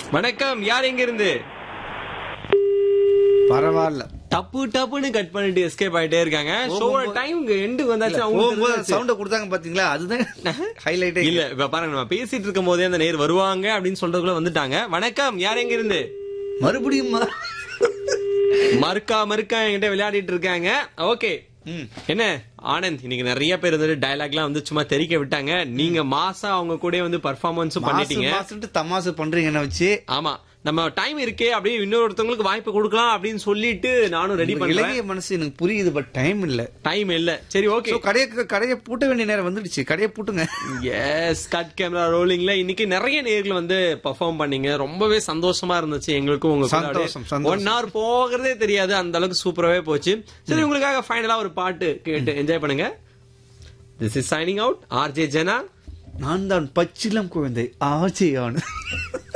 வணக்கம் யார் எங்க இருந்து பரவாயில்ல டப்பு டப்புன்னு கட் பண்ணிட்டு எஸ்கேப் ஆயிட்டே இருக்காங்க ஷோவோட டைம் எண்டு வந்தாச்சு போகும்போது அவங்களுக்கு சவுண்ட கொடுத்தாங்க பாத்தீங்களா அதுதான் ஹைலைட்டே இல்ல இப்ப பாருங்க நம்ம பேசிட்டு இருக்கும் போதே அந்த நேர் வருவாங்க அப்படின்னு சொல்றதுக்குள்ள வந்துட்டாங்க வணக்கம் யார் எங்க இருந்து மறுபடியும் ம- மறுக்கா மறுக்கா என்கிட்ட விளையாடிட்டு இருக்காங்க ஓகே ம். என்ன ஆனந்த் இன்னைக்கு நிறைய பேர் வந்து டயலாக்லாம் வந்து சும்மா தெரிக்க விட்டாங்க நீங்க மாசா அவங்க கூட வந்து பர்ஃபார்மன்ஸும் மாசு பண்ணிட்டீங்க மாசுன்ட்டு தமாசு பண்றீங்க என்ன வச்சு ஆமா நம்ம டைம் இருக்கே அப்படியே இன்னொருத்தவங்களுக்கு வாய்ப்பு கொடுக்கலாம் அப்படின்னு சொல்லிட்டு நானும் ரெடி உங்க பண்றேன் இலகிய மனசு எனக்கு புரியுது பட் டைம் இல்ல டைம் இல்ல சரி ஓகே So, கடையை கடையை பூட்ட வேண்டிய நேரம் வந்துடுச்சு கடையை பூட்டுங்க எஸ் கட் கேமரா ரோலிங்ல இன்னைக்கு நிறைய நேர்கள் வந்து பெர்ஃபார்ம் பண்ணீங்க ரொம்பவே சந்தோஷமா இருந்துச்சு எங்களுக்கும் உங்க சந்தோஷம், சந்தோஷம். ஒன் ஹவர் போகிறதே தெரியாது அந்த அளவுக்கு சூப்பராவே போச்சு சரி உங்களுக்காக ஃபைனலா ஒரு பாட்டு கேட்டு என்ஜாய் பண்ணுங்க this is signing out RJ Jana நான் தான் பச்சிலம் குழந்தை ஆச்சையானு